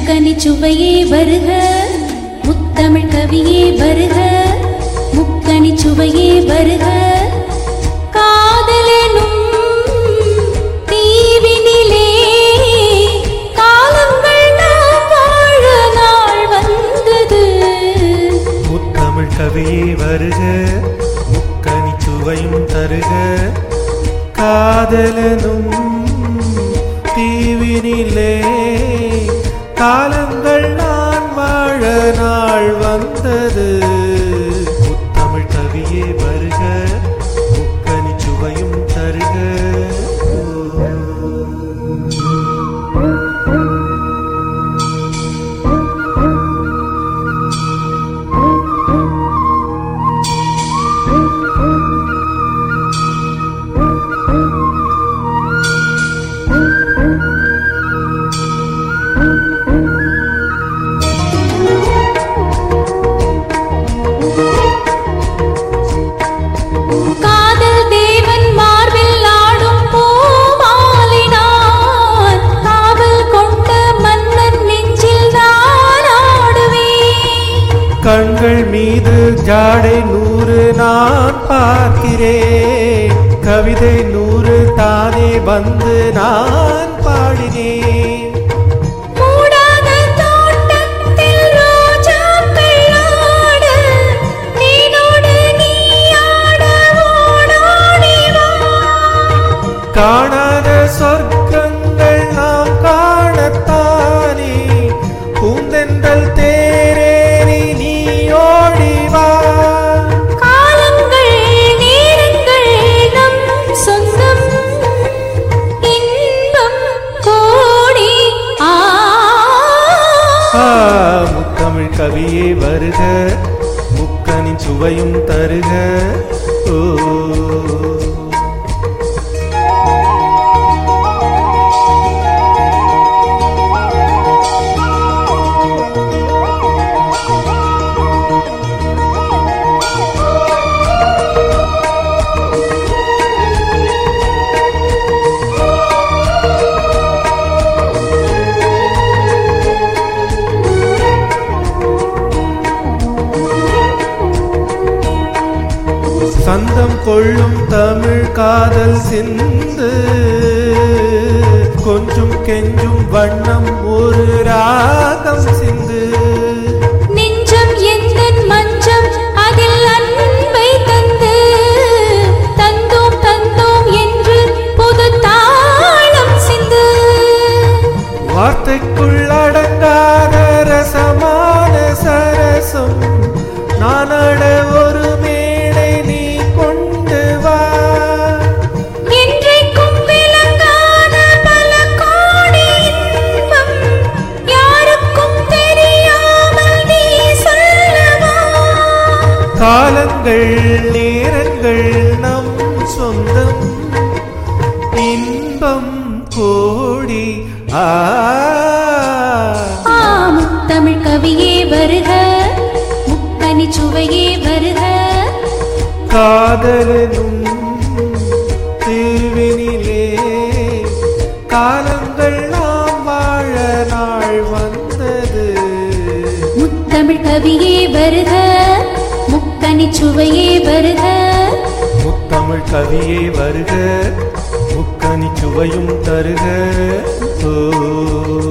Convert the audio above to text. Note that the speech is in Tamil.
முக்கனி சுவையே வருக முத்தமிழ் கவியே வருக முக்கனி சுவையே வருக காதலெனும் தீவினிலே காலங்கள் நாம் வாழ நாள் வந்தது முத்தமிழ் கவியே வருக முக்கனி சுவையும் தருக காதலனும் தீவினிலே காலங்கள் நான் வாழ நாள் வந்தது முத்தமிழ் கவியே வருக முக்கனி சுவையும் தருக காதல் தேவன் மார்பில் ஆடும் பூமாலினான் காவல் கொண்ட மன்னன் நெஞ்சில் நான் ஆடுவேன் கண்கள் மீது ஜாடை நூறு நான் பார்க்கிறேன் கவிதை நூறு தானே வந்து நான் பாடினேன் மூடாத தோட்டத்தில் ரோஜாக்கள் ஆட, நீனோடு நீயாட ஓடோடி வா. காணாத சொர்க்கங்கள் நாம் காணத்தானே பூந்தென்றல் தேரேறி நீ ஓடி வா காலங்கள் நேரங்கள் நம் சொந்தம் இன்பம் கோடி ஆ ஆ, முத்தமிழ் கவியே வருக முக்கனின் சுவையும் தருக ஓ சந்தம் கொள்ளும் தமிழ் காதல் சிந்து கொஞ்சம் கெஞ்சும் வண்ணம் ஒரு ராகம் சிந்து நெஞ்சம் எந்தன் மஞ்சம் அதில் அன்பை தந்து தந்தோம் தந்தோம் என்று பொது தாளம் சிந்து வார்த்தைக்குள் அடங்காத ரசமான சரசம் நானட ஒரு மேடை நீ கொண்டு வா என்றைக்கும் விளங்காத பல கோடி இன்பம் யாருக்கும் தெரியாமல் நீ சொல்லவா காலங்கள் நேரங்கள் நம் சொந்தம் இன்பம் கோடி ஆ ஆம் தமிழ் கவியே வருக முக்கனி சுவையே வருக காதலனும் திருவினிலே காலங்கள் நாம் வாழ நாள் வந்தது முத்தமிழ் கவியே வருக முக்கனி சுவையே வருக முத்தமிழ் கவியே வருக முக்கனி சுவையும் தருக ஓ